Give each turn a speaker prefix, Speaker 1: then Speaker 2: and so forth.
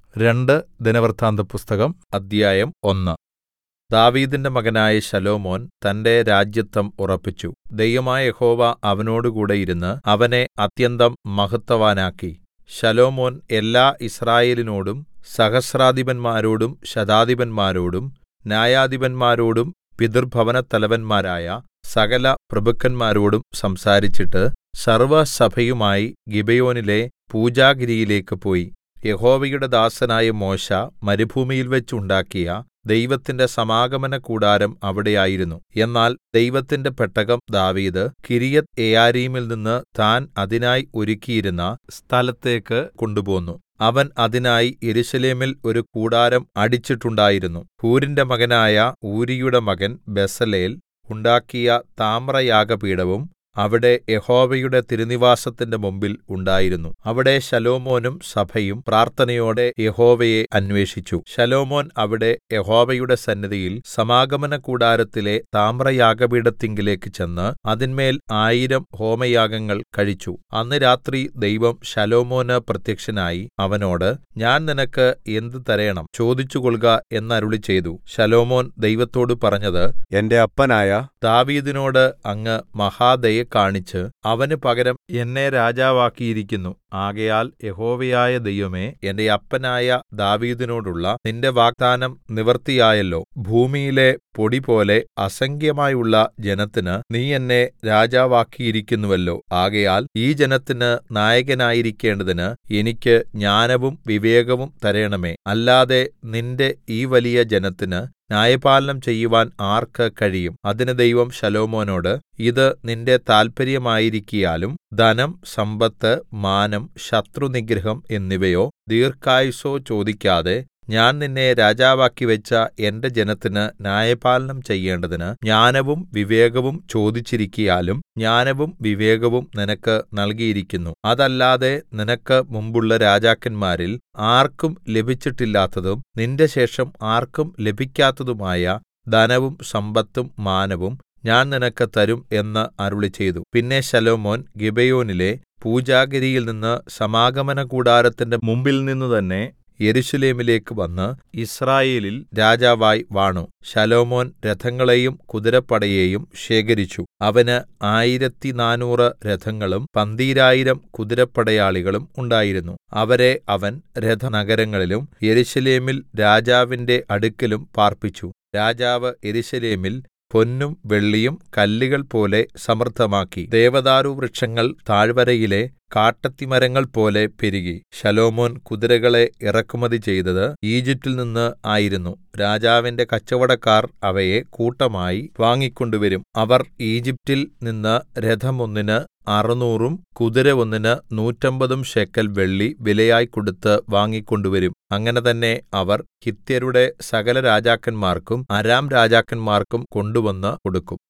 Speaker 1: രണ്ട് ദിനവൃത്താന്തപുസ്തകം അധ്യായം ഒന്ന് ദാവീദിന്റെ മകനായ ശലോമോൻ തന്റെ രാജത്വം ഉറപ്പിച്ചു ദൈവമായ യഹോവ അവനോടുകൂടെ ഇരുന്ന് അവനെ അത്യന്തം മഹത്വവാനാക്കി ശലോമോൻ എല്ലാ യിസ്രായേലിനോടും സഹസ്രാധിപന്മാരോടും ശതാധിപന്മാരോടും ന്യായാധിപന്മാരോടും പിതൃഭവനത്തലവന്മാരായ സകല പ്രഭുക്കന്മാരോടും സംസാരിച്ചിട്ട് സർവ്വസഭയുമായി ഗിബെയോനിലെ പൂജാഗിരിയിലേക്ക് പോയി യഹോവയുടെ ദാസനായ മോശെ മരുഭൂമിയിൽവെച്ച് ഉണ്ടാക്കിയ ദൈവത്തിന്റെ സമാഗമനകൂടാരം അവിടെ ആയിരുന്നു എന്നാൽ ദൈവത്തിന്റെ പെട്ടകം ദാവീദ് കിര്യത്ത്യെയാരീമിൽ നിന്ന് താൻ അതിനായി ഒരുക്കിയിരുന്ന സ്ഥലത്തേക്ക് കൊണ്ടുപോന്നു അവൻ അതിനായി യെരൂശലേമിൽ ഒരു കൂടാരം അടിച്ചിട്ടുണ്ടായിരുന്നു ഹൂരിന്റെ മകനായ ഊരിയുടെ മകൻ ബെസലേൽ ഉണ്ടാക്കിയ താമ്രയാഗപീഠവും അവിടെ യഹോവയുടെ തിരുനിവാസത്തിന്റെ മുമ്പിൽ ഉണ്ടായിരുന്നു അവിടെ ശലോമോനും സഭയും പ്രാർത്ഥനയോടെ യഹോവയെ അന്വേഷിച്ചു ശലോമോൻ അവിടെ യഹോവയുടെ സന്നിധിയിൽ സമാഗമനകൂടാരത്തിലെ താമ്രയാഗപീഠത്തിങ്കലേക്ക് ചെന്ന് അതിന്മേൽ ആയിരം ഹോമയാഗങ്ങൾ കഴിച്ചു അന്ന് രാത്രി ദൈവം ശലോമോന് പ്രത്യക്ഷനായി അവനോട് ഞാൻ നിനക്ക് എന്ത് തരേണം ചോദിച്ചുകൊൾക എന്നരുളിച്ചെയ്തു ശലോമോൻ ദൈവത്തോട് പറഞ്ഞത്
Speaker 2: എന്റെ അപ്പനായ
Speaker 1: ദാവീദിനോട് അങ്ങ് മഹാദയ കാണിച്ച് അവന് പകരം എന്നെ രാജാവാക്കിയിരിക്കുന്നു ആകയാൽ യഹോവയായ ദൈവമേ എന്റെ അപ്പനായ ദാവീദിനോടുള്ള നിന്റെ വാഗ്ദാനം നിവൃത്തിയായല്ലോ ഭൂമിയിലെ പൊടിപോലെ അസംഖ്യമായുള്ള ജനത്തിന് നീ എന്നെ രാജാവാക്കിയിരിക്കുന്നുവല്ലോ ആകയാൽ ഈ ജനത്തിന് നായകനായിരിക്കേണ്ടതിന് എനിക്ക് ജ്ഞാനവും വിവേകവും തരേണമേ അല്ലാതെ നിന്റെ ഈ വലിയ ജനത്തിന് ന്യായപാലനം ചെയ്യുവാൻ ആർക്ക് കഴിയും അതിന് ദൈവം ശലോമോനോട് ഇത് നിന്റെ താല്പര്യമായിരിക്കയാലും ധനം സമ്പത്ത് മാനം ശത്രുനിഗ്രഹം എന്നിവയോ ദീർഘായുസ്സോ ചോദിക്കാതെ ഞാൻ നിന്നെ രാജാവാക്കി വെച്ച എന്റെ ജനത്തിന് ന്യായപാലനം ചെയ്യേണ്ടതിന് ജ്ഞാനവും വിവേകവും ചോദിച്ചിരിക്കയാലും ജ്ഞാനവും വിവേകവും നിനക്ക് നൽകിയിരിക്കുന്നു അതല്ലാതെ നിനക്ക് മുമ്പുള്ള രാജാക്കന്മാരിൽ ആർക്കും ലഭിച്ചിട്ടില്ലാത്തതും നിന്റെ ശേഷം ആർക്കും ലഭിക്കാത്തതുമായ ധനവും സമ്പത്തും മാനവും ഞാൻ നിനക്ക് തരും എന്ന് അരുളിച്ചെയ്തു പിന്നെ ശലോമോൻ ഗിബെയോനിലെ പൂജാഗിരിയിൽ നിന്ന് സമാഗമനകൂടാരത്തിന്റെ മുമ്പിൽ നിന്ന് തന്നെ യെരൂശലേമിലേക്ക് വന്ന് യിസ്രായേലിൽ രാജാവായി വാണു ശലോമോൻ രഥങ്ങളെയും കുതിരപ്പടയെയും ശേഖരിച്ചു അവന് ആയിരത്തിനാനൂറ് രഥങ്ങളും പന്തീരായിരം കുതിരപ്പടയാളികളും ഉണ്ടായിരുന്നു അവരെ അവൻ രഥനഗരങ്ങളിലും യെരൂശലേമിൽ രാജാവിന്റെ അടുക്കലും പാർപ്പിച്ചു രാജാവ് യെരൂശലേമിൽ പൊന്നും വെള്ളിയും കല്ലുകൾ പോലെ സമൃദ്ധമാക്കി ദേവദാരു വൃക്ഷങ്ങൾ താഴ്വരയിലെ കാട്ടത്തിമരങ്ങൾ പോലെ പെരുകി ശലോമോൻ കുതിരകളെ ഇറക്കുമതി ചെയ്തത് ഈജിപ്റ്റിൽ നിന്ന് ആയിരുന്നു രാജാവിന്റെ കച്ചവടക്കാർ അവയെ കൂട്ടമായി വാങ്ങിക്കൊണ്ടുവരും അവർ ഈജിപ്റ്റിൽ നിന്ന് രഥമൊന്നിന് അറുനൂറും കുതിര ഒന്നിന് നൂറ്റമ്പതും ശെക്കൽ വെള്ളി വിലയായി കൊടുത്ത് വാങ്ങിക്കൊണ്ടുവരും അങ്ങനെ തന്നെ അവർ ഹിത്യരുടെ സകല രാജാക്കന്മാർക്കും അരാം രാജാക്കന്മാർക്കും കൊണ്ടുവന്ന് കൊടുക്കും